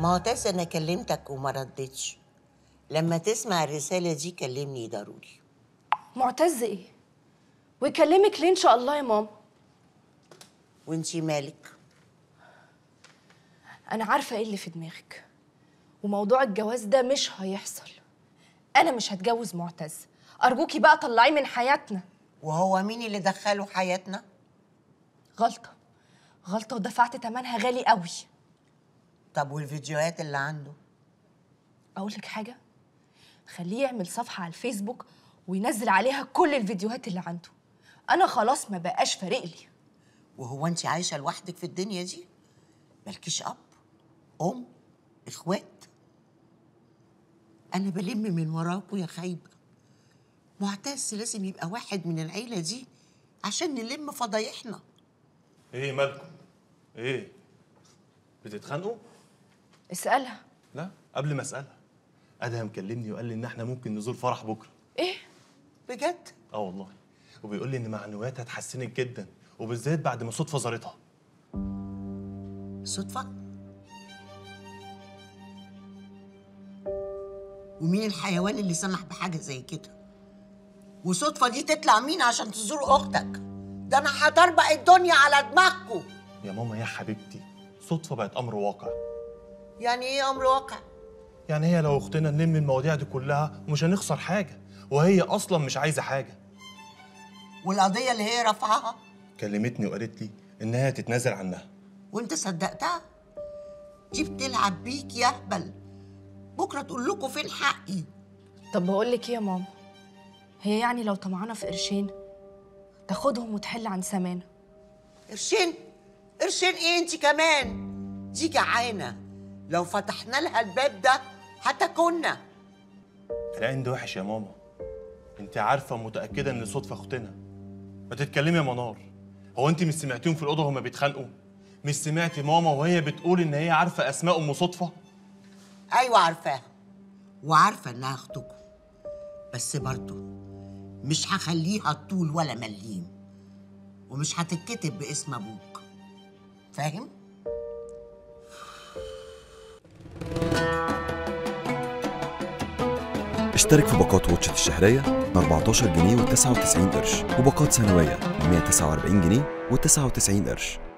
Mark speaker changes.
Speaker 1: معتز انا كلمتك وما ردتش لما تسمع الرساله دي كلمني ضروري
Speaker 2: معتز ايه ويكلمك ليه ان شاء الله يا ماما
Speaker 1: وانتي مالك
Speaker 2: انا عارفه ايه اللي في دماغك وموضوع الجواز ده مش هيحصل انا مش هتجوز معتز ارجوكي بقى طلعيه من حياتنا
Speaker 1: وهو مين اللي دخله حياتنا
Speaker 2: غلطه غلطه ودفعت ثمنها غالي قوي
Speaker 1: طب والفيديوهات اللي عنده
Speaker 2: اقول لك حاجه خليه يعمل صفحه على الفيسبوك وينزل عليها كل الفيديوهات اللي عنده انا خلاص ما بقاش فارق لي
Speaker 1: وهو انت عايشه لوحدك في الدنيا دي مالكيش اب ام اخوات انا بلم من وراكوا يا خايبه معتز لازم يبقى واحد من العيله دي عشان نلم فضايحنا
Speaker 3: ايه مالكم؟ ايه؟ بتتخانقوا؟
Speaker 2: اسالها
Speaker 3: لا قبل ما اسالها ادهم كلمني وقال لي ان احنا ممكن نزور فرح بكره
Speaker 2: ايه
Speaker 1: بجد
Speaker 3: اه والله وبيقول لي ان معنوياتها اتحسنت جدا وبالذات بعد ما صدفه زارتها
Speaker 1: صدفه ومين الحيوان اللي سمح بحاجه زي كده وصدفه دي تطلع مين عشان تزور اختك ده انا هطربق الدنيا على دماغكم
Speaker 3: يا ماما يا حبيبتي صدفه بقت امر واقع
Speaker 1: يعني ايه امر واقع
Speaker 3: يعني هي لو اختنا نلم المواضيع دي كلها ومش هنخسر حاجه وهي اصلا مش عايزه حاجه
Speaker 1: والقضيه اللي هي رافعاها
Speaker 3: كلمتني وقالت لي انها تتنازل عنها
Speaker 1: وانت صدقتها دي بتلعب بيك يا هبل بكره تقول لكم فين حقي
Speaker 2: طب بقول لك ايه يا ماما هي يعني لو طمعانه في قرشين تاخدهم وتحل عن سمانه
Speaker 1: قرشين قرشين ايه انت كمان دي جعانه لو فتحنا لها الباب ده هتاكلنا
Speaker 3: العين ده وحش يا ماما انت عارفه ومتاكده ان صدفه اختنا ما تتكلمي يا منار هو انت مش سمعتيهم في الاوضه هما بيتخانقوا مش سمعتي ماما وهي بتقول ان هي عارفه اسماء ام صدفه
Speaker 1: ايوه عارفاها وعارفه انها اختكم بس برضه مش هخليها طول ولا مليم ومش هتتكتب باسم ابوك فاهم
Speaker 4: اشترك في باقات واتشت الشهرية ب 14 جنيه و99 قرش وباقات سنوية ب 149 جنيه و99 قرش